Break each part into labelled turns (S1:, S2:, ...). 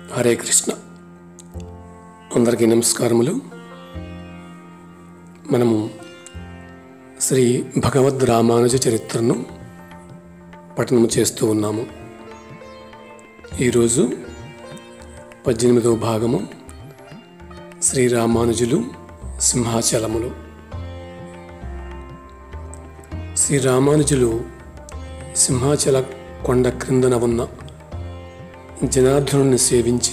S1: హరే కృష్ణ అందరికీ నమస్కారములు మనము శ్రీ భగవద్ రామానుజ చరిత్రను పఠనం చేస్తూ ఉన్నాము ఈరోజు పద్దెనిమిదవ భాగము శ్రీ రామానుజులు సింహాచలములు శ్రీ రామానుజులు సింహాచల కొండ క్రిందన ఉన్న జనార్దనుని సేవించి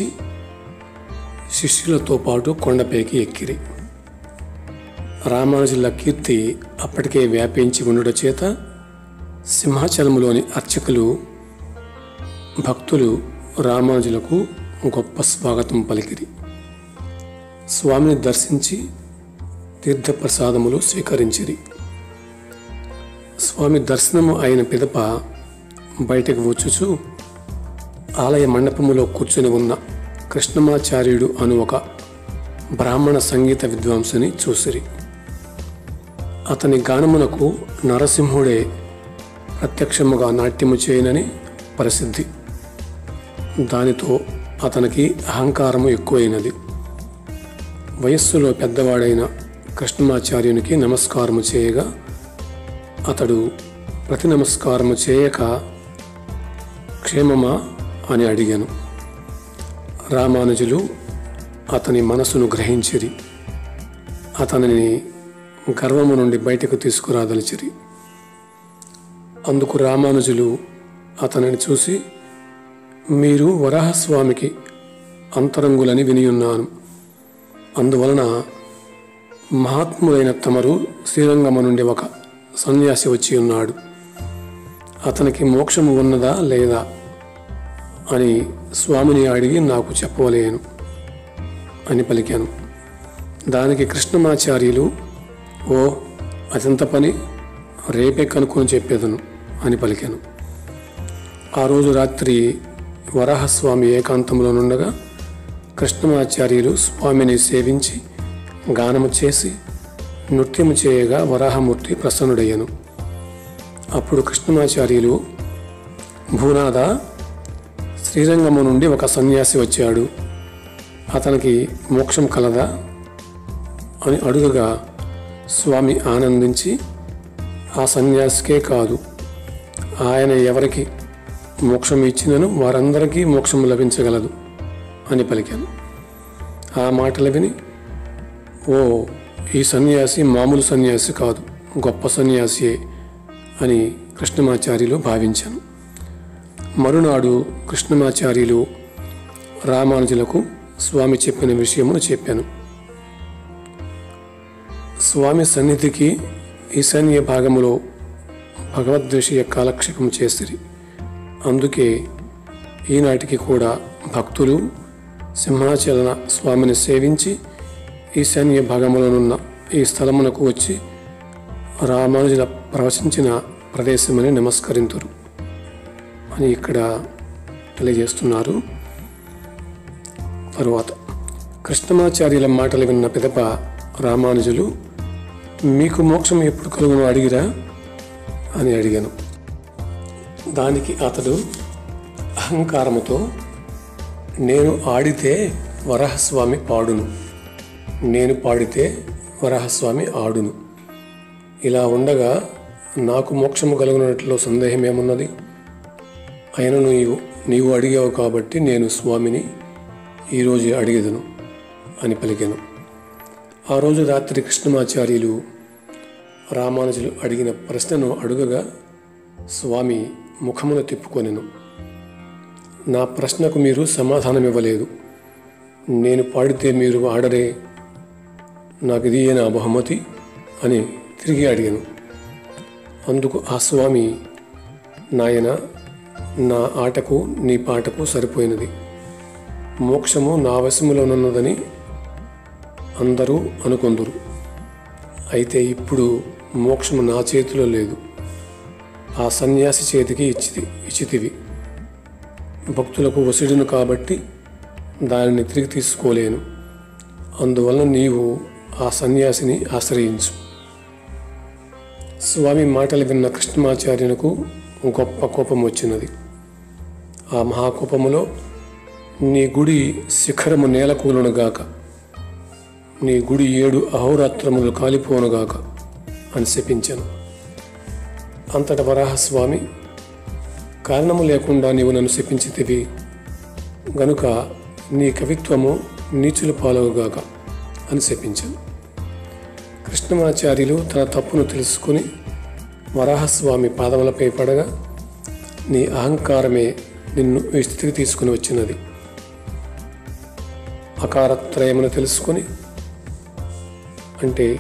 S1: శిష్యులతో పాటు కొండపైకి ఎక్కిరి రామానుజుల కీర్తి అప్పటికే వ్యాపించి ఉండుట చేత సింహాచలంలోని అర్చకులు భక్తులు రామానుజులకు గొప్ప స్వాగతం పలికిరి స్వామిని దర్శించి తీర్థప్రసాదములు స్వీకరించిరి స్వామి దర్శనము అయిన పిదప బయటకు వచ్చుచు ఆలయ మండపములో కూర్చుని ఉన్న కృష్ణమాచార్యుడు అను ఒక బ్రాహ్మణ సంగీత విద్వాంసుని చూసిరి అతని గానమునకు నరసింహుడే ప్రత్యక్షముగా నాట్యము చేయనని ప్రసిద్ధి దానితో అతనికి అహంకారము ఎక్కువైనది వయస్సులో పెద్దవాడైన కృష్ణమాచార్యునికి నమస్కారము చేయగా అతడు ప్రతి నమస్కారము చేయక క్షేమమా అని అడిగాను రామానుజులు అతని మనసును గ్రహించిరి అతనిని గర్వము నుండి బయటకు తీసుకురాదలిచిరి అందుకు రామానుజులు అతనిని చూసి మీరు వరాహస్వామికి అంతరంగులని వినియున్నాను అందువలన మహాత్ములైన తమరు శ్రీరంగము నుండి ఒక సన్యాసి వచ్చి ఉన్నాడు అతనికి మోక్షము ఉన్నదా లేదా అని స్వామిని అడిగి నాకు చెప్పవలేను అని పలికాను దానికి కృష్ణమాచార్యులు ఓ అదంత పని రేపే కనుక్కొని చెప్పేదను అని పలికాను ఆ రోజు రాత్రి వరాహస్వామి ఏకాంతంలో నుండగా కృష్ణమాచార్యులు స్వామిని సేవించి గానము చేసి నృత్యము చేయగా వరాహమూర్తి ప్రసన్నుడయ్యను అప్పుడు కృష్ణమాచార్యులు భూనాథ శ్రీరంగము నుండి ఒక సన్యాసి వచ్చాడు అతనికి మోక్షం కలదా అని అడుగగా స్వామి ఆనందించి ఆ సన్యాసికే కాదు ఆయన ఎవరికి మోక్షం ఇచ్చినను వారందరికీ మోక్షం లభించగలదు అని పలికాను ఆ మాటలు విని ఓ ఈ సన్యాసి మామూలు సన్యాసి కాదు గొప్ప సన్యాసియే అని కృష్ణమాచార్యులు భావించాను మరునాడు కృష్ణమాచార్యులు రామానుజులకు స్వామి చెప్పిన విషయమును చెప్పాను స్వామి సన్నిధికి ఈశాన్య భాగములో భగవద్వేషీయ కాలక్షేపం చేసిరి అందుకే ఈనాటికి కూడా భక్తులు సింహాచలన స్వామిని సేవించి ఈశాన్య భాగములోనున్న ఈ స్థలమునకు వచ్చి రామానుజుల ప్రవచించిన ప్రదేశమని నమస్కరింతురు అని ఇక్కడ తెలియజేస్తున్నారు తరువాత కృష్ణమాచార్యుల మాటలు విన్న పిదప రామానుజులు మీకు మోక్షం ఎప్పుడు కలుగును అడిగిరా అని అడిగాను దానికి అతడు అహంకారముతో నేను ఆడితే వరహస్వామి పాడును నేను పాడితే వరహస్వామి ఆడును ఇలా ఉండగా నాకు మోక్షము కలుగునట్లో సందేహం ఏమున్నది అయిన నీవు నీవు అడిగావు కాబట్టి నేను స్వామిని ఈరోజు అడిగేదను అని పలికాను ఆ రోజు రాత్రి కృష్ణమాచార్యులు రామానుజులు అడిగిన ప్రశ్నను అడుగగా స్వామి ముఖమును తిప్పుకొనెను నా ప్రశ్నకు మీరు సమాధానం ఇవ్వలేదు నేను పాడితే మీరు ఆడరే నాకు ఇది నా బహుమతి అని తిరిగి అడిగాను అందుకు ఆ స్వామి నాయన నా ఆటకు నీ పాటకు సరిపోయినది మోక్షము నా వశములోనున్నదని అందరూ అనుకొందురు అయితే ఇప్పుడు మోక్షము నా చేతిలో లేదు ఆ సన్యాసి చేతికి ఇచ్చితి ఇచ్చితివి భక్తులకు వసుడును కాబట్టి దానిని తిరిగి తీసుకోలేను అందువలన నీవు ఆ సన్యాసిని ఆశ్రయించు స్వామి మాటలు విన్న కృష్ణమాచార్యునకు గొప్ప కోపం వచ్చినది ఆ మహాకోపములో నీ గుడి శిఖరము నేలకూలునుగాక నీ గుడి ఏడు అహోరాత్రములు కాలిపోనుగాక అని శపించాను అంతట వరాహస్వామి కారణము లేకుండా నీవు నన్ను శపించితివి గనుక నీ కవిత్వము నీచుల పాలవుగాక అని శపించాను కృష్ణమాచార్యులు తన తప్పును తెలుసుకుని వరాహస్వామి పాదములపై పడగా నీ అహంకారమే నిన్ను ఈ స్థితికి తీసుకుని వచ్చినది అకారత్రయమును తెలుసుకొని అంటే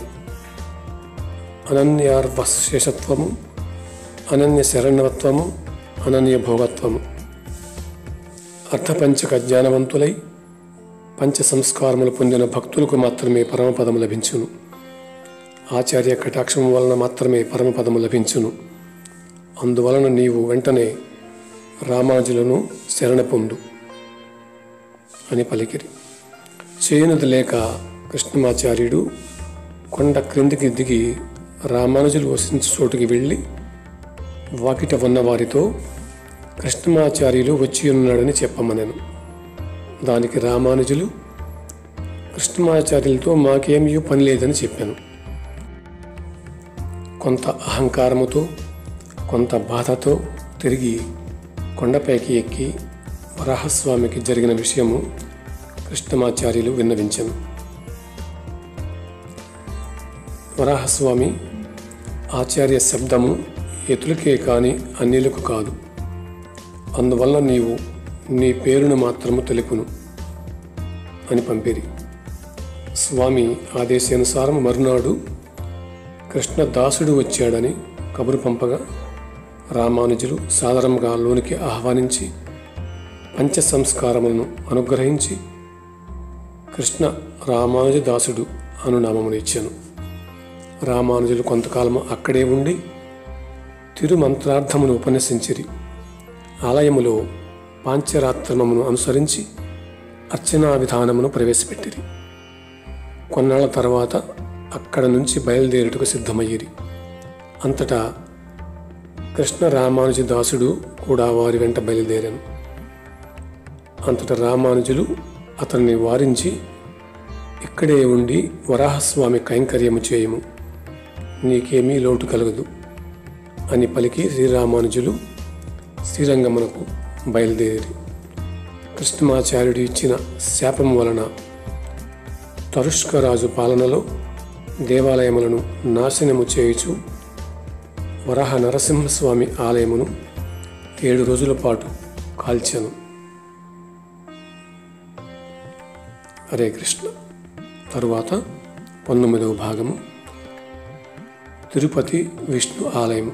S1: అనన్యార్వశేషత్వము అనన్య శరణవత్వము అనన్య భోగత్వము అర్థపంచక జ్ఞానవంతులై పంచ సంస్కారములు పొందిన భక్తులకు మాత్రమే పరమపదము లభించును ఆచార్య కటాక్షం వలన మాత్రమే పరమపదము లభించును అందువలన నీవు వెంటనే రామానుజులను శరణ పొందు అని పలికిరి చేయనది లేక కృష్ణమాచార్యుడు కొండ క్రిందికి దిగి రామానుజులు వసించు చోటుకి వెళ్ళి వాకిట ఉన్న వారితో కృష్ణమాచార్యులు వచ్చి ఉన్నాడని చెప్పమనను దానికి రామానుజులు కృష్ణమాచార్యులతో మాకేమీ పని లేదని చెప్పాను కొంత అహంకారముతో కొంత బాధతో తిరిగి కొండపైకి ఎక్కి వరాహస్వామికి జరిగిన విషయము కృష్ణమాచార్యులు విన్నవించను వరాహస్వామి ఆచార్య శబ్దము ఎతులకే కాని అన్యులకు కాదు అందువల్ల నీవు నీ పేరును మాత్రము తెలుపును అని పంపిరి స్వామి ఆదేశానుసారం మరునాడు కృష్ణదాసుడు వచ్చాడని కబురు పంపగా రామానుజులు సాదరంగా లోనికి ఆహ్వానించి పంచ సంస్కారములను అనుగ్రహించి కృష్ణ రామానుజ దాసుడు అను నామమును ఇచ్చాను రామానుజులు కొంతకాలం అక్కడే ఉండి తిరుమంత్రార్థమును ఉపన్యసించిరి ఆలయములో పాంచరాత్రమమును అనుసరించి అర్చనా విధానమును ప్రవేశపెట్టిరి కొన్నాళ్ల తర్వాత అక్కడ నుంచి బయలుదేరుటకు సిద్ధమయ్యిరి అంతటా కృష్ణ రామానుజ దాసుడు కూడా వారి వెంట బయలుదేరాను అంతటా రామానుజులు అతన్ని వారించి ఇక్కడే ఉండి వరాహస్వామి కైంకర్యము చేయము నీకేమీ లోటు కలగదు అని పలికి శ్రీరామానుజులు శ్రీరంగమునకు బయలుదేరి కృష్ణమాచార్యుడు ఇచ్చిన శాపం వలన తరుష్కరాజు పాలనలో దేవాలయములను నాశనము చేయుచు వరాహ నరసింహస్వామి ఆలయమును ఏడు రోజుల పాటు కాల్చాను హరే కృష్ణ తరువాత పంతొమ్మిదవ భాగము తిరుపతి విష్ణు ఆలయం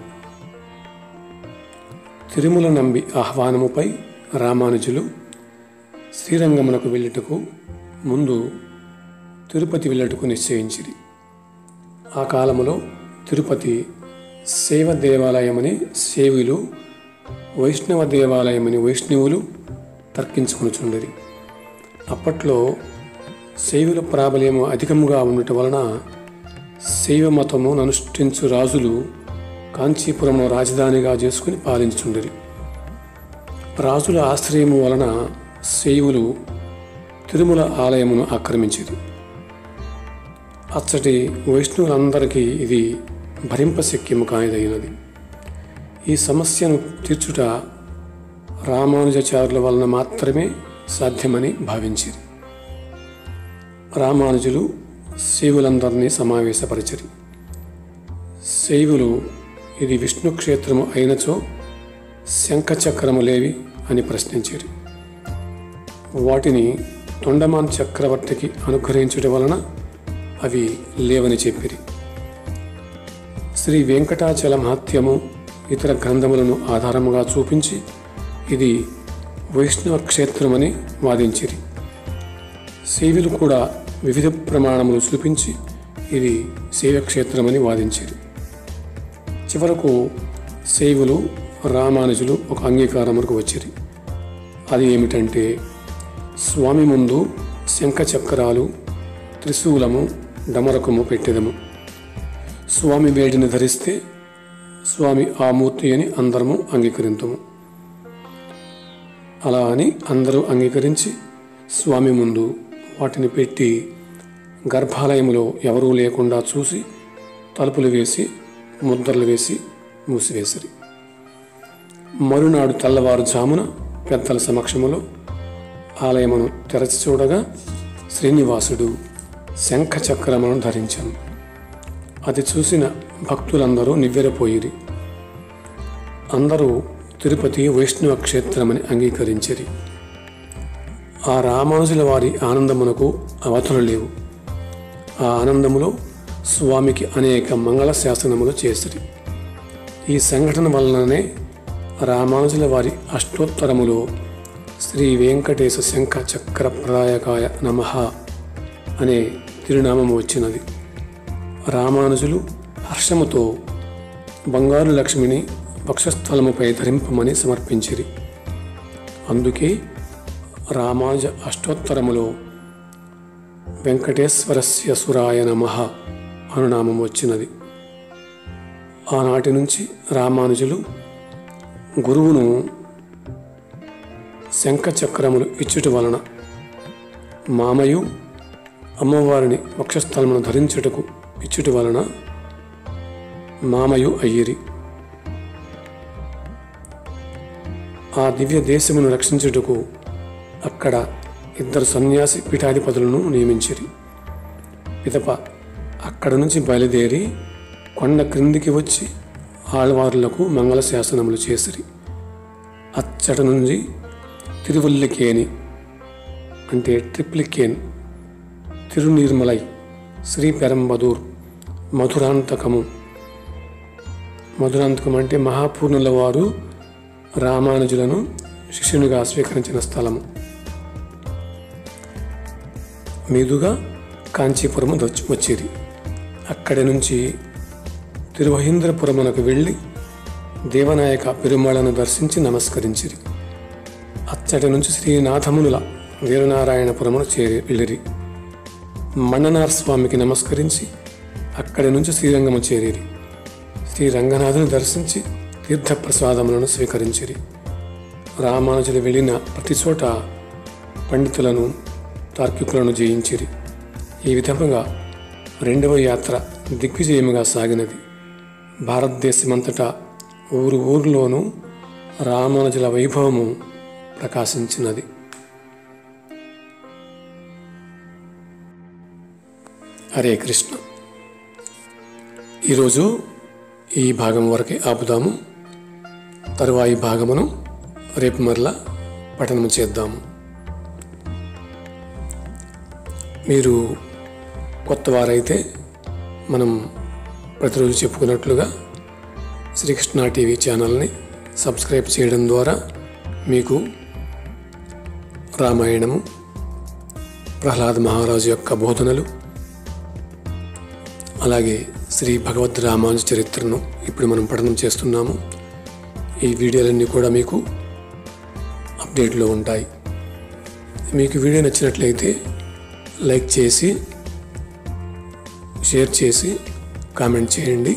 S1: తిరుమల నంబి ఆహ్వానముపై రామానుజులు శ్రీరంగమునకు వెళ్ళుటకు ముందు తిరుపతి వెళ్ళుటకు నిశ్చయించిరి ఆ కాలములో తిరుపతి శైవ దేవాలయమని శైవులు వైష్ణవ దేవాలయమని వైష్ణవులు తర్కించుకునిచుండిరి అప్పట్లో శైవుల ప్రాబల్యము అధికముగా ఉండటం వలన శైవ మతము అనుష్ఠించు రాజులు కాంచీపురమును రాజధానిగా చేసుకుని పాలించుండిరి రాజుల ఆశ్రయము వలన శైవులు తిరుమల ఆలయమును ఆక్రమించిరి అచ్చటి వైష్ణవులందరికీ ఇది భరింపశక్యము కానిదైనది ఈ సమస్యను తీర్చుట రామానుజాచారుల వలన మాత్రమే సాధ్యమని భావించిరి రామానుజులు శైవులందరినీ సమావేశపరిచరి శైవులు ఇది విష్ణు క్షేత్రము అయినచో శంఖచక్రములేవి అని ప్రశ్నించారు వాటిని తొండమాన్ చక్రవర్తికి అనుగ్రహించడం వలన అవి లేవని చెప్పిరి శ్రీ వెంకటాచల మహత్యము ఇతర గ్రంథములను ఆధారముగా చూపించి ఇది వైష్ణవ క్షేత్రమని వాదించిరి శైవులు కూడా వివిధ ప్రమాణములు చూపించి ఇది శైవక్షేత్రమని వాదించిరి చివరకు శైవులు రామానుజులు ఒక అంగీకారములకు వచ్చిరి అది ఏమిటంటే స్వామి ముందు శంఖ చక్రాలు త్రిశూలము డమరకము పెట్టెదము స్వామి వేడిని ధరిస్తే స్వామి ఆ మూర్తి అని అందరము అంగీకరింతము అలా అని అందరూ అంగీకరించి స్వామి ముందు వాటిని పెట్టి గర్భాలయంలో ఎవరూ లేకుండా చూసి తలుపులు వేసి ముద్రలు వేసి మూసివేసిరి మరునాడు తెల్లవారుజామున పెద్దల సమక్షములో ఆలయమును తెరచి చూడగా శ్రీనివాసుడు శంఖ చక్రమును ధరించాను అది చూసిన భక్తులందరూ నివ్వెరపోయిరి అందరూ తిరుపతి వైష్ణవ క్షేత్రమని అంగీకరించిరి ఆ రామానుజుల వారి ఆనందమునకు అవధులు లేవు ఆ ఆనందములో స్వామికి అనేక మంగళ శాసనములు చేసిరి ఈ సంఘటన వలననే రామానుజుల వారి అష్టోత్తరములో శ్రీ వెంకటేశ శంఖ చక్ర ప్రదాయకాయ నమ అనే తిరునామము వచ్చినది రామానుజులు హర్షముతో బంగారు లక్ష్మిని వక్షస్థలముపై ధరింపమని సమర్పించిరి అందుకే రామానుజ అష్టోత్తరములో వెంకటేశ్వరస్య సురాయ నమ అనునామం వచ్చినది ఆనాటి నుంచి రామానుజులు గురువును శంఖ చక్రములు ఇచ్చుట వలన మామయు అమ్మవారిని వక్షస్థలమును ధరించుటకు ఇచ్చుట వలన మామయు అయ్యిరి ఆ దివ్య దేశమును రక్షించుటకు అక్కడ ఇద్దరు సన్యాసి పీఠాధిపతులను నియమించిరి పిదప అక్కడ నుంచి బయలుదేరి కొండ క్రిందికి వచ్చి ఆళ్వారులకు మంగళ శాసనములు చేసిరి అచ్చట నుంచి తిరువల్లికేని అంటే ట్రిప్లికేన్ తిరునీర్మలై శ్రీ పెరంబదూర్ మధురాంతకము మధురాంతకం అంటే మహాపూర్ణుల వారు రామానుజులను శిష్యునిగా స్వీకరించిన స్థలము మీదుగా కాంచీపురము వచ్చి వచ్చేది అక్కడి నుంచి తిరువహీంద్రపురమునకు వెళ్ళి దేవనాయక పెరుమాళను దర్శించి నమస్కరించిరి అచ్చటి నుంచి శ్రీనాథమునుల వీరనారాయణపురమును చేరి వెళ్ళిరి మన్ననార్ స్వామికి నమస్కరించి అక్కడి నుంచి శ్రీరంగము చేరిరి శ్రీ రంగనాథుని దర్శించి తీర్థప్రసాదములను స్వీకరించిరి రామానుజులు వెళ్ళిన ప్రతి చోట పండితులను తార్కికులను జయించిరి ఈ విధముగా రెండవ యాత్ర దిగ్విజయముగా సాగినది భారతదేశమంతటా ఊరు ఊరిలోనూ రామానుజుల వైభవము ప్రకాశించినది హరే కృష్ణ ఈరోజు ఈ భాగం వరకే ఆపుదాము తరువాయి భాగమును రేపు మరలా పఠనము చేద్దాము మీరు కొత్త వారైతే మనం ప్రతిరోజు చెప్పుకున్నట్లుగా శ్రీకృష్ణ టీవీ ఛానల్ని సబ్స్క్రైబ్ చేయడం ద్వారా మీకు రామాయణము ప్రహ్లాద్ మహారాజు యొక్క బోధనలు అలాగే శ్రీ భగవద్ రామానుజ చరిత్రను ఇప్పుడు మనం పఠనం చేస్తున్నాము ఈ వీడియోలన్నీ కూడా మీకు అప్డేట్లో ఉంటాయి మీకు వీడియో నచ్చినట్లయితే లైక్ చేసి షేర్ చేసి కామెంట్ చేయండి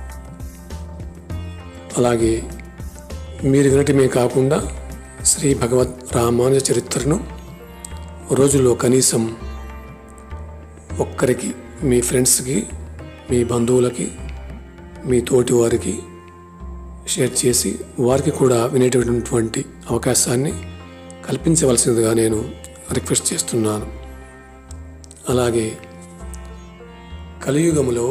S1: అలాగే మీరు వినటమే కాకుండా శ్రీ భగవద్ రామానుజ చరిత్రను రోజులో కనీసం ఒక్కరికి మీ ఫ్రెండ్స్కి మీ బంధువులకి మీ తోటి వారికి షేర్ చేసి వారికి కూడా వినేటటువంటి అవకాశాన్ని కల్పించవలసిందిగా నేను రిక్వెస్ట్ చేస్తున్నాను అలాగే కలియుగములో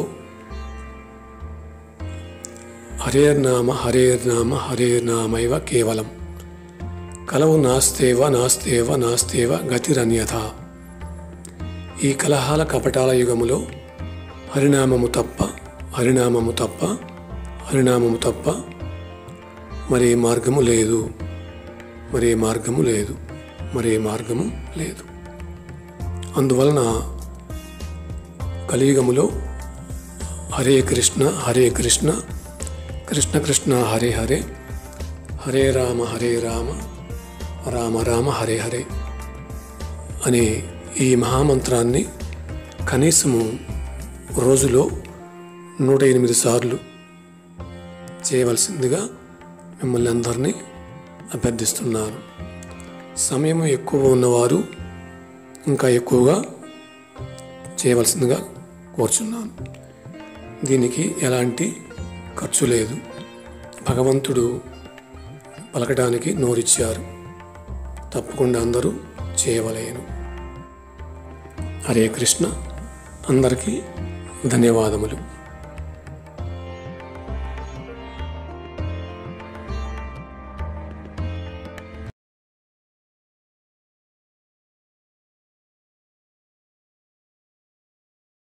S1: హరేర్నామ హరేర్నామ హరేర్నామైవ కేవలం కలవు నాస్తేవ నాస్తేవ నాస్తేవ గతిరన్యథ ఈ కలహాల కపటాల యుగములో హరినామము తప్ప హరినామము తప్ప హరినామము తప్ప మరే మార్గము లేదు మరే మార్గము లేదు మరే మార్గము లేదు అందువలన కలియుగములో హరే కృష్ణ హరే కృష్ణ కృష్ణ కృష్ణ హరే హరే హరే రామ హరే రామ రామ రామ హరే హరే అనే ఈ మహామంత్రాన్ని కనీసము రోజులో నూట ఎనిమిది సార్లు చేయవలసిందిగా మిమ్మల్ని అందరినీ అభ్యర్థిస్తున్నాను సమయం ఎక్కువ ఉన్నవారు ఇంకా ఎక్కువగా చేయవలసిందిగా కోరుచున్నాను దీనికి ఎలాంటి ఖర్చు లేదు భగవంతుడు పలకడానికి నోరిచ్చారు తప్పకుండా అందరూ చేయవలేను హరే కృష్ణ అందరికీ ధన్యవాదములు